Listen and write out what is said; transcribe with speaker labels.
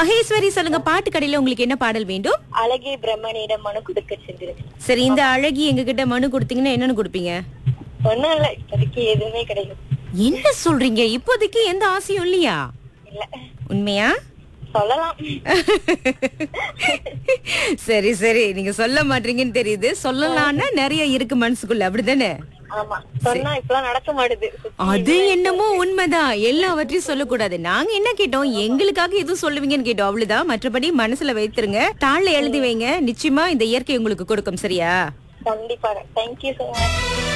Speaker 1: மகேஸ்வரி சொல்லுங்க பாட்டு கடையில உங்களுக்கு என்ன பாடல் வேண்டும்
Speaker 2: அழகே பிரம்மனிடம் மனு கொடுக்க சென்றிருக்கு
Speaker 1: சரி இந்த அழகி எங்க கிட்ட மனு கொடுத்தீங்கன்னா என்னன்னு கொடுப்பீங்க
Speaker 2: ஒண்ணும் இல்ல இப்போதைக்கு எதுவுமே கிடையாது
Speaker 1: என்ன சொல்றீங்க இப்போதைக்கு எந்த ஆசையும் இல்லையா
Speaker 2: இல்ல
Speaker 1: உண்மையா
Speaker 2: சொல்லலாம்
Speaker 1: சரி சரி நீங்க சொல்ல மாட்டீங்கன்னு தெரியுது சொல்லலாம்னா நிறைய இருக்கு மனசுக்குள்ள அப்படிதானே
Speaker 2: ஆமா சொன்னா இப்பெல்லாம் நடக்க மாட்டுது
Speaker 1: அது என்னமோ உண்மைதான் எல்லாவற்றையும் சொல்லக்கூடாது நாங்க என்ன கேட்டோம் எங்களுக்காக எதுவும் சொல்லுவீங்கன்னு கேட்டோம் அவ்வளவுதான் மற்றபடி மனசுல வைத்திருங்க தாள்ல எழுதி வைங்க நிச்சயமா இந்த இயற்கை உங்களுக்கு கொடுக்கும் சரியா
Speaker 2: கண்டிப்பாக தேங்க்யூ so much